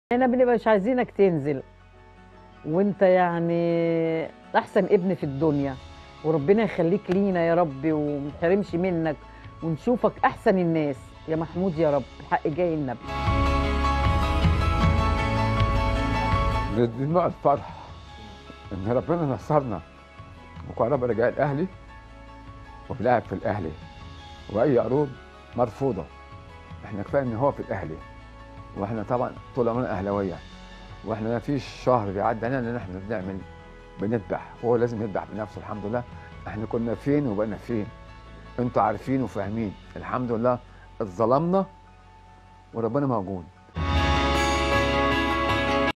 احنا بنبقى مش عايزينك تنزل وانت يعني احسن ابن في الدنيا وربنا يخليك لينا يا رب ومتحرمش منك ونشوفك احسن الناس يا محمود يا رب الحق جاي النبي دي نوع الفرح ان ربنا نصرنا وكهربا رجع الاهلي وبيلعب في الاهلي واي عروض مرفوضه احنا كفايه ان هو في الاهلي واحنا طبعا طول عمرنا اهلاويه واحنا ما فيش شهر بيعدي علينا ان احنا بنعمل بنذبح وهو لازم يذبح بنفسه الحمد لله احنا كنا فين وبقينا فين انتوا عارفين وفاهمين الحمد لله اتظلمنا وربنا موجود